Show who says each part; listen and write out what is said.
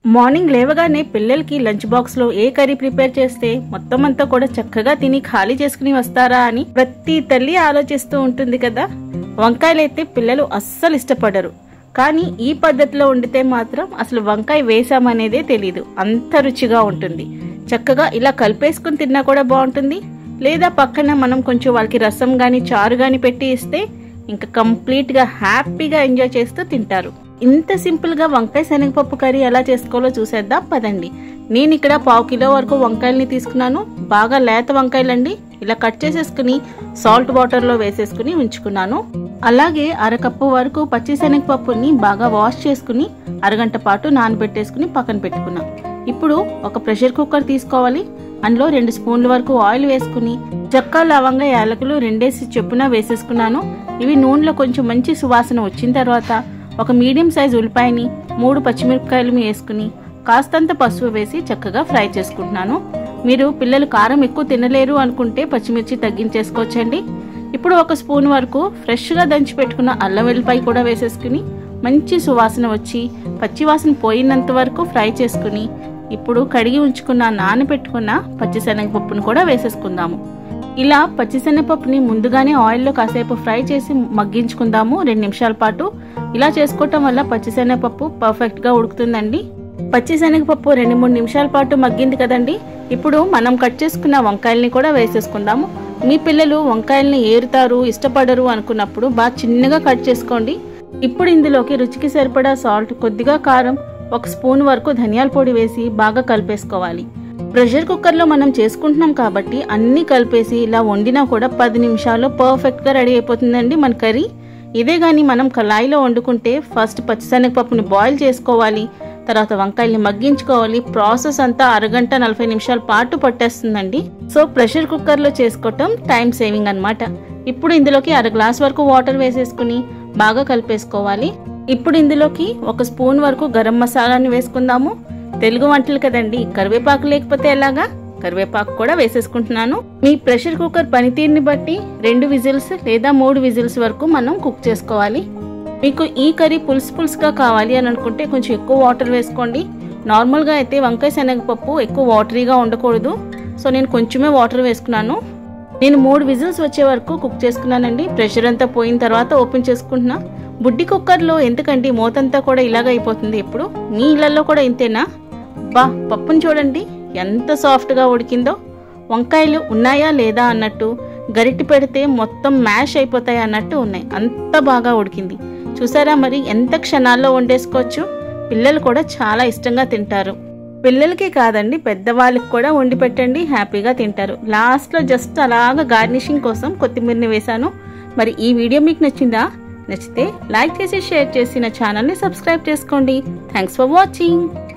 Speaker 1: morning లేవగానే పిల్లలకి lunch box లో ఏ కర్రీ ప్రిపేర్ చేస్తే మొత్తం అంతా కూడా చక్కగా తిని ఖాళీ చేసుకుని వస్తారా అని ప్రతి తల్లి ఆలోచిస్తూ ఉంటుంది కదా వంకాయలైతే పిల్లలు అస్సలు ఇష్టపడరు కానీ ఈ పద్ధతిలో వండితే మాత్రం అసలు వంకాయ వేసామనేదే తెలీదు అంత రుచిగా ఉంటుంది చక్కగా ఇలా కలిపేసుకుని తిన్నా కూడా బాగుంటుంది లేదా పక్కన మనం కొంచెం వాళ్ళకి రసం కానీ చారు కానీ పెట్టి ఇస్తే ఇంకా కంప్లీట్గా హ్యాపీగా ఎంజాయ్ చేస్తూ తింటారు ఇంత సింపుల్గా వంకాయ శనగపప్పు కర్రీ ఎలా చేసుకోవాలో చూసేద్దాం పదండి నేను ఇక్కడ పావు కిలో వరకు వంకాయల్ని తీసుకున్నాను బాగా లేత వంకాయలండి ఇలా కట్ చేసేసుకుని సాల్ట్ వాటర్లో వేసేసుకుని ఉంచుకున్నాను అలాగే అరకప్పు వరకు పచ్చి శనగపప్పుని బాగా వాష్ చేసుకుని అరగంట పాటు నానబెట్టేసుకుని పక్కన పెట్టుకున్నాం ఇప్పుడు ఒక ప్రెషర్ కుక్కర్ తీసుకోవాలి అందులో రెండు స్పూన్ల వరకు ఆయిల్ వేసుకుని చెక్క లవంగ యాలకులు రెండేసి చెప్పున వేసేసుకున్నాను ఇవి నూనెలో కొంచెం మంచి సువాసన వచ్చిన తర్వాత ఒక మీడియం సైజ్ ఉల్లిపాయని మూడు పచ్చిమిరపకాయలు వేసుకుని కాస్తంత పసుపు వేసి చక్కగా ఫ్రై చేసుకుంటున్నాను మీరు పిల్లలు కారం ఎక్కువ తినలేరు అనుకుంటే పచ్చిమిర్చి తగ్గించేసుకోవచ్చండి ఇప్పుడు ఒక స్పూన్ వరకు ఫ్రెష్గా దంచి పెట్టుకున్న అల్లం వెల్లిపాయ కూడా వేసేసుకుని మంచి సువాసన వచ్చి పచ్చివాసన పోయినంత వరకు ఫ్రై చేసుకుని ఇప్పుడు కడిగి ఉంచుకున్న నానబెట్టుకున్న పచ్చిశనగపప్పును కూడా వేసేసుకుందాము ఇలా పచ్చిశనగపప్పుని ముందుగానే ఆయిల్లో కాసేపు ఫ్రై చేసి మగ్గించుకుందాము రెండు నిమిషాల పాటు ఇలా చేసుకోవటం వల్ల పచ్చిశనగపప్పు పర్ఫెక్ట్గా ఉడుకుతుందండి పచ్చిశనగపప్పు రెండు మూడు నిమిషాల పాటు మగ్గింది కదండి ఇప్పుడు మనం కట్ చేసుకున్న వంకాయల్ని కూడా వేసేసుకుందాము మీ పిల్లలు వంకాయల్ని ఏరుతారు ఇష్టపడరు అనుకున్నప్పుడు బాగా చిన్నగా కట్ చేసుకోండి ఇప్పుడు ఇందులోకి రుచికి సరిపడా సాల్ట్ కొద్దిగా కారం ఒక స్పూన్ వరకు ధనియాల పొడి వేసి బాగా కలిపేసుకోవాలి ప్రెషర్ కుక్కర్లో మనం చేసుకుంటున్నాం కాబట్టి అన్నీ కలిపేసి ఇలా వండినా కూడా పది నిమిషాల్లో పర్ఫెక్ట్గా రెడీ అయిపోతుందండి మన కర్రీ ఇదే కానీ మనం కళాయిలో వండుకుంటే ఫస్ట్ పచ్చిశనగపప్పుని బాయిల్ చేసుకోవాలి తర్వాత వంకాయల్ని మగ్గించుకోవాలి ప్రాసెస్ అంతా అరగంట నలభై నిమిషాల పాటు పట్టేస్తుందండి సో ప్రెషర్ కుక్కర్లో చేసుకోవటం టైం సేవింగ్ అనమాట ఇప్పుడు ఇందులోకి అర గ్లాస్ వరకు వాటర్ వేసేసుకుని బాగా కలిపేసుకోవాలి ఇప్పుడు ఇందులోకి ఒక స్పూన్ వరకు గరం మసాలాని వేసుకుందాము తెలుగు వంటలు కదండి కరివేపాకు లేకపోతే ఎలాగా కరివేపాకు కూడా వేసేసుకుంటున్నాను మీ ప్రెషర్ కుక్కర్ పనితీరుని బట్టి రెండు విజిల్స్ లేదా మూడు విజిల్స్ వరకు మనం కుక్ చేసుకోవాలి మీకు ఈ కర్రీ పులుసు పులుసుగా కావాలి అని అనుకుంటే కొంచెం ఎక్కువ వాటర్ వేసుకోండి నార్మల్గా అయితే వంకాయ శనగపప్పు ఎక్కువ వాటరీగా ఉండకూడదు సో నేను కొంచెమే వాటర్ వేసుకున్నాను నేను మూడు విజిల్స్ వచ్చే వరకు కుక్ చేసుకున్నానండి ప్రెషర్ అంతా పోయిన తర్వాత ఓపెన్ చేసుకుంటున్నా బుడ్డి కుక్కర్లో ఎందుకండి మూతంతా కూడా ఇలాగ అయిపోతుంది ఎప్పుడు మీ ఇళ్లలో కూడా ఇంతేనా బా పప్పుని చూడండి ఎంత సాఫ్ట్గా ఉడికిందో వంకాయలు ఉన్నాయా లేదా అన్నట్టు గరిటి పెడితే మొత్తం మ్యాష్ అయిపోతాయి అన్నట్టు ఉన్నాయి అంత బాగా ఉడికింది చూసారా మరి ఎంత క్షణాల్లో వండేసుకోవచ్చు పిల్లలు కూడా చాలా ఇష్టంగా తింటారు పిల్లలకి కాదండి పెద్దవాళ్ళకి కూడా వండి పెట్టండి హ్యాపీగా తింటారు లాస్ట్లో జస్ట్ అలాగా గార్నిషింగ్ కోసం కొత్తిమీరని వేశాను మరి ఈ వీడియో మీకు నచ్చిందా నచ్చితే లైక్ చేసి షేర్ చేసి నా ఛానల్ని సబ్స్క్రైబ్ చేసుకోండి థ్యాంక్స్ ఫర్ వాచింగ్